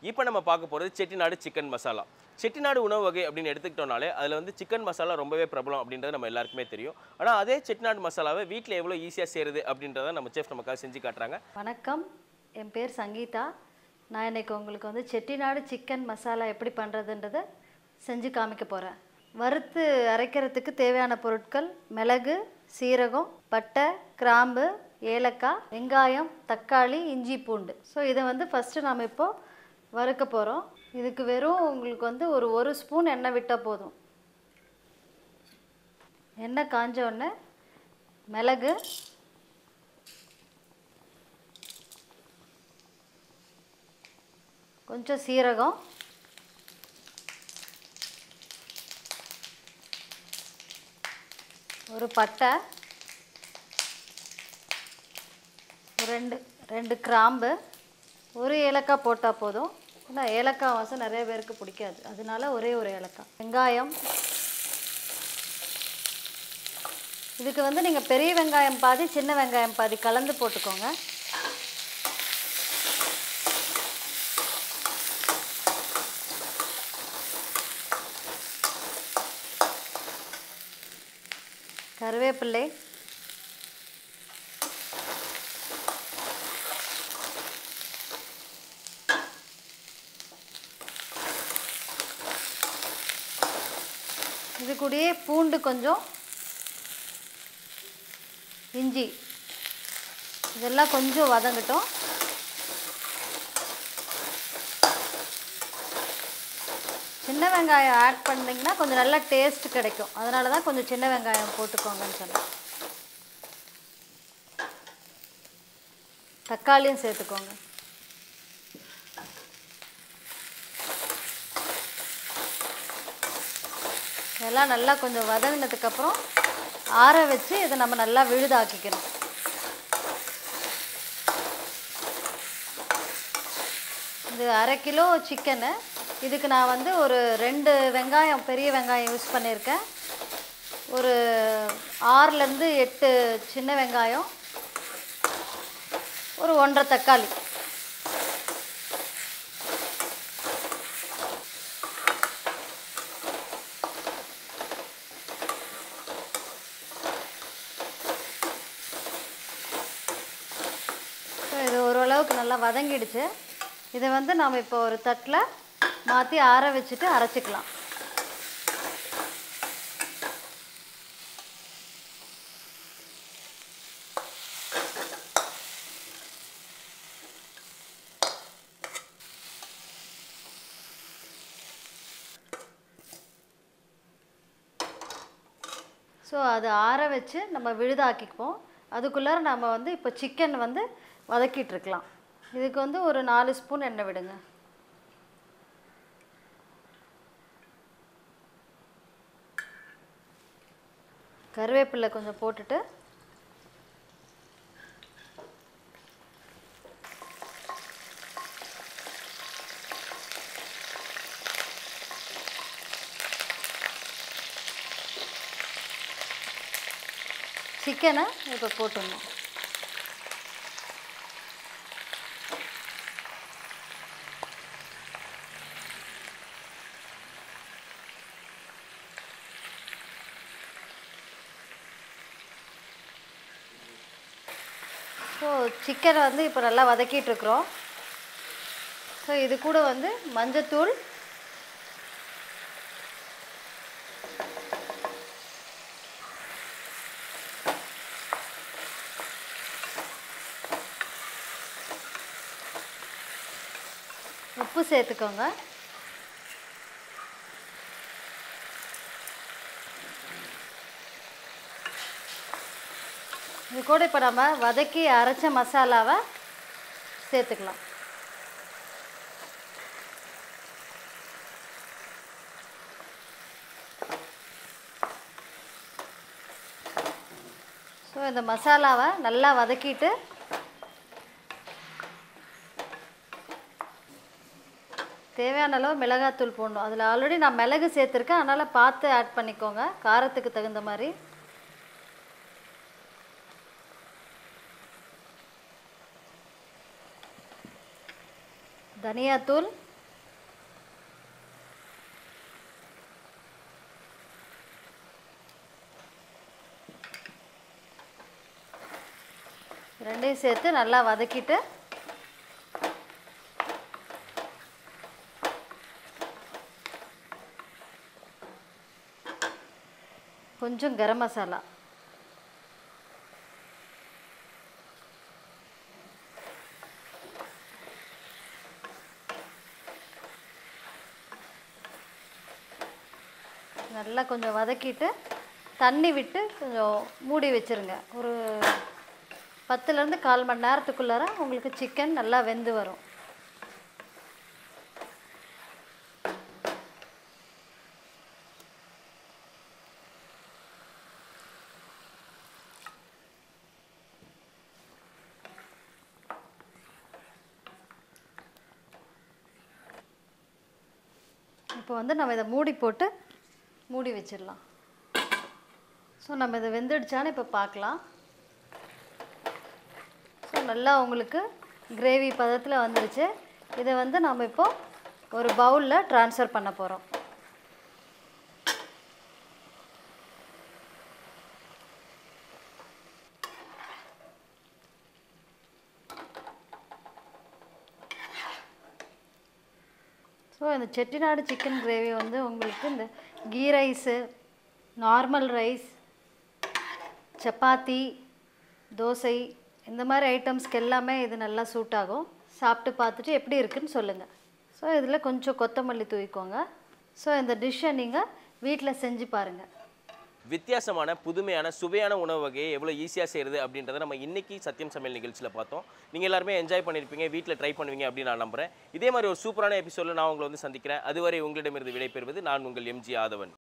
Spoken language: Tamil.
இப்போ நம்ம பார்க்க போகிறது செட்டிநாடு சிக்கன் மசாலா செட்டிநாடு உணவு வகை அப்படின்னு எடுத்துக்கிட்டோம்னாலே அதில் வந்து சிக்கன் மசாலா ரொம்பவே பிரபலம் அப்படின்றது நம்ம எல்லாருக்குமே தெரியும் ஆனால் அதே செட்டிநாடு மசாலாவை வீட்டில் எவ்வளோ ஈஸியாக செய்கிறது அப்படின்றத நம்ம செஃப் நமக்காக செஞ்சு காட்டுறாங்க வணக்கம் என் பேர் சங்கீதா நான் இன்னைக்கு உங்களுக்கு வந்து செட்டிநாடு சிக்கன் மசாலா எப்படி பண்ணுறதுன்றதை செஞ்சு காமிக்க போகிறேன் வறுத்து அரைக்கிறதுக்கு தேவையான பொருட்கள் மிளகு சீரகம் பட்டை கிராம்பு ஏலக்காய் வெங்காயம் தக்காளி இஞ்சி பூண்டு ஸோ இதை வந்து ஃபஸ்ட்டு நாம் இப்போ வறுக்க போகிறோம் இதுக்கு வெறும் உங்களுக்கு வந்து ஒரு ஒரு ஸ்பூன் எண்ணெய் விட்டால் போதும் எண்ணெய் காஞ்ச உடனே மிளகு கொஞ்சம் சீரகம் ஒரு பட்டை ஒரு ரெண்டு ரெண்டு கிராம்பு ஒரு ஏலக்காய் போட்டால் போதும் ஏன்னா ஏலக்காய் வாசம் நிறைய பேருக்கு பிடிக்காது அதனால ஒரே ஒரு ஏலக்காய் வெங்காயம் இதுக்கு வந்து நீங்கள் பெரிய வெங்காயம் பாதி சின்ன வெங்காயம் பாதி கலந்து போட்டுக்கோங்க கருவேப்பிள்ளை இது கூடயே பூண்டு கொஞ்சம் இஞ்சி இதெல்லாம் கொஞ்சம் வதங்கட்டும் சின்ன வெங்காயம் ஆட் பண்ணிங்கன்னா கொஞ்சம் நல்லா டேஸ்ட் கிடைக்கும் அதனால தான் கொஞ்சம் சின்ன வெங்காயம் போட்டுக்கோங்கன்னு சொன்னேன் தக்காளியும் சேர்த்துக்கோங்க இதெல்லாம் நல்லா கொஞ்சம் வதங்கினதுக்கப்புறம் ஆற வச்சு இதை நம்ம நல்லா விழுதாக்கிக்கணும் இது அரை கிலோ சிக்கனு இதுக்கு நான் வந்து ஒரு ரெண்டு வெங்காயம் பெரிய வெங்காயம் யூஸ் பண்ணியிருக்கேன் ஒரு ஆறுலேருந்து எட்டு சின்ன வெங்காயம் ஒரு ஒன்றரை தக்காளி ஸோ இது ஓரளவுக்கு நல்லா வதங்கிடுச்சு இதை வந்து நாம் இப்போ ஒரு தட்டில் மாற்றி ஆற வச்சுட்டு அரைச்சிக்கலாம் ஸோ அது ஆற வச்சு நம்ம விழுதாக்கிக்குவோம் அதுக்குள்ளார நம்ம வந்து இப்போ சிக்கன் வந்து வதக்கிட்டு இருக்கலாம் இதுக்கு வந்து ஒரு நாலு ஸ்பூன் எண்ணெய் விடுங்க கருவேப்பிலை கொஞ்சம் போட்டுட்டு சிக்கனை இப்போ போட்டுடணும் ஸோ சிக்கனை வந்து இப்போ நல்லா வதக்கிட்டு இருக்கிறோம் ஸோ இது கூட வந்து மஞ்சத்தூள் உப்பு சேர்த்துக்கோங்க இது கூட இப்போ நம்ம வதக்கி அரைச்ச மசாலாவை சேர்த்துக்கலாம் ஸோ இந்த மசாலாவை நல்லா வதக்கிட்டு தேவையான அளவு மிளகாத்தூள் போடணும் அதில் ஆல்ரெடி நான் மிளகு சேர்த்துருக்கேன் அதனால் பார்த்து ஆட் பண்ணிக்கோங்க காரத்துக்கு தகுந்த மாதிரி தனியாத்தூள் ரெண்டையும் சேர்த்து நல்லா வதக்கிட்டு கொஞ்சம் கரம் மசாலா நல்லா கொஞ்சம் வதக்கிட்டு தண்ணி விட்டு கொஞ்சம் மூடி வச்சிருங்க ஒரு பத்துலேருந்து கால் மணி நேரத்துக்குள்ளார உங்களுக்கு சிக்கன் நல்லா வெந்து வரும் இப்போ வந்து நம்ம இதை மூடி போட்டு மூடி வச்சிடலாம் ஸோ நம்ம இதை வெந்துடுச்சான்னு இப்போ பார்க்கலாம் ஸோ நல்லா உங்களுக்கு கிரேவி பதத்தில் வந்துடுச்சு இதை வந்து நம்ம இப்போ ஒரு பவுலில் ட்ரான்ஸ்ஃபர் பண்ண போகிறோம் ஸோ இந்த செட்டிநாடு சிக்கன் கிரேவி வந்து உங்களுக்கு இந்த ghee rice normal rice chapati dosa இந்த மாதிரி ஐட்டம்ஸ்க்கு எல்லாமே இது நல்லா சூட் ஆகும் சாப்பிட்டு பார்த்துட்டு எப்படி இருக்குன்னு சொல்லுங்கள் ஸோ இதில் கொஞ்சம் கொத்தமல்லி தூவிக்கோங்க ஸோ இந்த டிஷ்ஷை நீங்கள் வீட்டில் செஞ்சு பாருங்கள் வித்தியாசமான புதுமையான சுவையான உணவு வகையை எவ்வளோ ஈஸியாக செய்கிறது அப்படின்றத நம்ம இன்னைக்கு சத்தியம் சமையல் நிகழ்ச்சியில் பார்த்தோம் நீங்கள் எல்லாருமே என்ஜாய் பண்ணியிருப்பீங்க வீட்டில் ட்ரை பண்ணுவீங்க அப்படின்னு நான் நம்புறேன் இதே மாதிரி ஒரு சூப்பரான எபிசோடில் நான் உங்களை வந்து சந்திக்கிறேன் அதுவரை உங்களிடமிருந்து விடைபெறுவது நான் உங்கள் எம்ஜி ஆதவன்